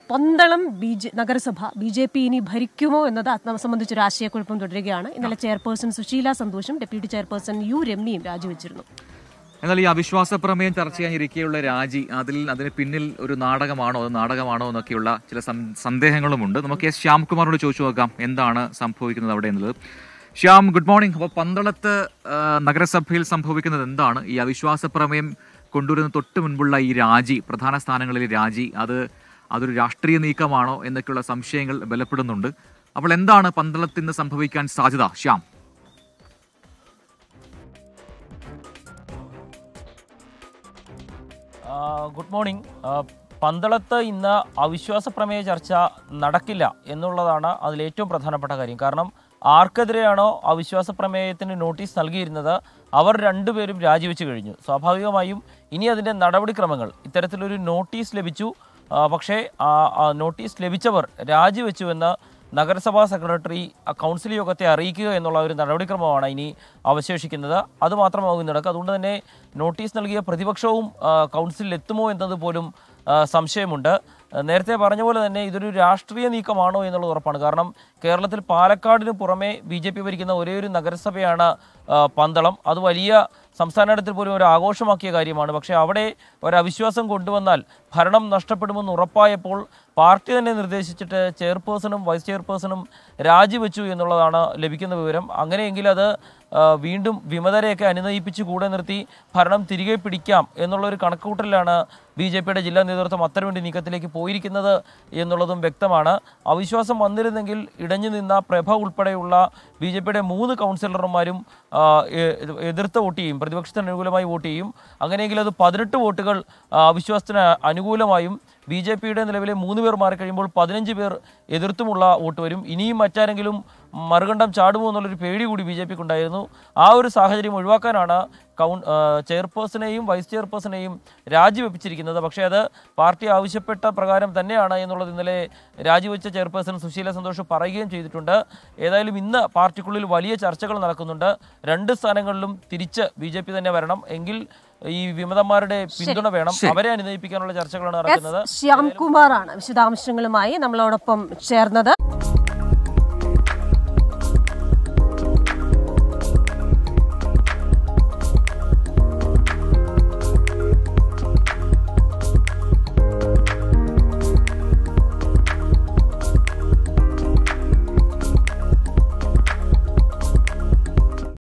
Pandalam B J നഗരസഭ B J P ഇനി ഭരിക്കുമോ എന്നത് അത് സംബന്ധിച്ചൊരു ആശയക്കുഴപ്പം തുടരുകയാണ് ഇന്നലെ ചെയർപേഴ്സൺ സുശീല സന്തോഷും ഡെപ്യൂട്ടി ചെയർപേഴ്സൺ യു രമ്യയും രാജിവെച്ചിരുന്നു എന്നാൽ ഈ അവിശ്വാസ പ്രമേയം ചർച്ച ചെയ്യാനിരിക്കെയുള്ള രാജി അതിൽ അതിന് പിന്നിൽ ഒരു നാടകമാണോ അത് നാടകമാണോ എന്നൊക്കെയുള്ള ചില സം- സന്ദേഹങ്ങളുമുണ്ട് നമുക്ക് എസ് ശ്യാംകുമാറിനോട് ചോദിച്ചു നോക്കാം എന്താണ് സംഭവിക്കുന്നത് അവിടെ എന്നുള്ളത് ശ്യാം ഗുഡ് മോർണിംഗ് അപ്പോൾ പന്തളത്ത് ആ, നഗരസഭയിൽ സംഭവിക്കുന്നത് എന്താണ് ഈ അവിശ്വാസ പ്രമേയം കൊണ്ടുവരുന്ന തൊട്ട് മുൻപുള്ള ഈ രാജി പ്രധാന സ്ഥാനങ്ങളിൽ രാജി അത് അതൊരു രാഷ്ട്രീയ നീക്കമാണോ എന്നൊക്കെയുള്ള സംശയങ്ങൾ ബലപ്പെടുന്നുണ്ട് അപ്പോൾ എന്താണ് പന്തളത്ത് ഇന്ന് സംഭവിക്കാൻ സാധ്യത ശ്യാം ആ, ഗുഡ് മോർണിംഗ് ആ, പന്തളത്ത് ഇന്ന് അവിശ്വാസ പ്രമേയ ചർച്ച നടക്കില്ല എന്നുള്ളതാണ് അതിൽ ഏറ്റവും പ്രധാനപ്പെട്ട കാര്യം കാരണം ആർക്കെതിരെയാണോ അവിശ്വാസ പ്രമേയത്തിന് നോട്ടീസ് നൽകിയിരുന്നത് അവർ രണ്ടുപേരും രാജിവെച്ച് കഴിഞ്ഞു സ്വാഭാവികമായും ഇനി അതിൻ്റെ നടപടിക്രമങ്ങൾ ഇത്തരത്തിലൊരു നോട്ടീസ് ലഭിച്ചു ആ, പക്ഷേ ആ ആ നോട്ടീസ് ലഭിച്ചവർ രാജിവെച്ചുവെന്ന് നഗരസഭാ സെക്രട്ടറി ആ കൗൺസിൽ യോഗത്തെ അറിയിക്കുക എന്നുള്ള ഒരു നടപടിക്രമമാണ് ഇനി അവശേഷിക്കുന്നത് അത് മാത്രമാകും നടക്കുക അതുകൊണ്ട് തന്നെ നോട്ടീസ് നൽകിയ പ്രതിപക്ഷവും ആ, കൗൺസിലിൽ എത്തുമോ എന്നത് പോലും ആ, സംശയമുണ്ട് ആ, നേരത്തെ പറഞ്ഞ പോലെ തന്നെ ഇതൊരു രാഷ്ട്രീയ നീക്കമാണോ എന്നുള്ളത് ഉറപ്പാണ് കാരണം കേരളത്തിൽ പാലക്കാടിന് പുറമെ ബി ജെ പി ഭരിക്കുന്ന ഒരേ ഒരു നഗരസഭയാണ് ആ, പന്തളം അത് വലിയ സംസ്ഥാന തലത്തിൽ പോലും ഒരു ആഘോഷമാക്കിയ കാര്യമാണ് പക്ഷേ അവിടെ ഒരു അവിശ്വാസം കൊണ്ടുവന്നാൽ ഭരണം നഷ്ടപ്പെടുമെന്ന് ഉറപ്പായപ്പോൾ പാർട്ടി തന്നെ നിർദ്ദേശിച്ചിട്ട് ചെയർപേഴ്സണും വൈസ് ചെയർപേഴ്സണും രാജിവെച്ചു എന്നുള്ളതാണ് ലഭിക്കുന്ന വിവരം അങ്ങനെയെങ്കിൽ അത് ആ, വീണ്ടും വിമതരെയൊക്കെ അനുനയിപ്പിച്ച് കൂടെ നിർത്തി ഭരണം തിരികെ പിടിക്കാം എന്നുള്ള ഒരു കണക്കുകൂട്ടലിലാണ് ബി ജെ പിയുടെ ജില്ലാ നേതൃത്വം അത്തരമൊരു നീക്കത്തിലേക്ക് പോയിരിക്കുന്നത് എന്നുള്ളതും വ്യക്തമാണ് അവിശ്വാസം വന്നിരുന്നെങ്കിൽ ഇടഞ്ഞു നിന്ന പ്രഭ ഉൾപ്പെടെയുള്ള ബി ജെ പിയുടെ മൂന്ന് കൗൺസിലർമാരും ആ, എ- എതിർത്ത് വോട്ട് ചെയ്യും പ്രതിപക്ഷത്തിന് അനുകൂലമായി വോട്ട് ചെയ്യും അങ്ങനെയെങ്കിൽ അത് പതിനെട്ട് വോട്ടുകൾ ആ, അവിശ്വാസത്തിന് അനുകൂലമായും ബി ജെ പിയുടെ നിലവിലെ മൂന്ന് പേർ മാറിക്കഴിയുമ്പോൾ പതിനഞ്ച് പേർ എതിർത്തുമുള്ള വോട്ട് വരും ഇനിയും മറ്റാരെങ്കിലും മറുകണ്ഠം ചാടുമോ എന്നുള്ളൊരു പേടി കൂടി ബി ജെ പിക്ക് ഉണ്ടായിരുന്നു ആ ഒരു സാഹചര്യം ഒഴിവാക്കാനാണ് കൗൺ ആ, ചെയർപേഴ്സണെയും വൈസ് ചെയർപേഴ്സണെയും രാജിവെപ്പിച്ചിരിക്കുന്നത് പക്ഷേ അത് പാർട്ടി ആവശ്യപ്പെട്ട പ്രകാരം തന്നെയാണ് എന്നുള്ളത് ഇന്നലെ രാജിവെച്ച ചെയർപേഴ്സൺ സുശീല സന്തോഷ് പറയുകയും ചെയ്തിട്ടുണ്ട് ഏതായാലും ഇന്ന് പാർട്ടിക്കുള്ളിൽ വലിയ ചർച്ചകൾ നടക്കുന്നുണ്ട് രണ്ട് സ്ഥാനങ്ങളിലും തിരിച്ച് ബി ജെ പി തന്നെ വരണം എങ്കിൽ ഈ വിമതന്മാരുടെ പിന്തുണ വേണം അവരെ അനുനയിപ്പിക്കാനുള്ള ചർച്ചകളാണ് നടക്കുന്നത് ശ്യാംകുമാറാണ് വിശദാംശങ്ങളുമായി നമ്മളോടൊപ്പം ചേർന്നത്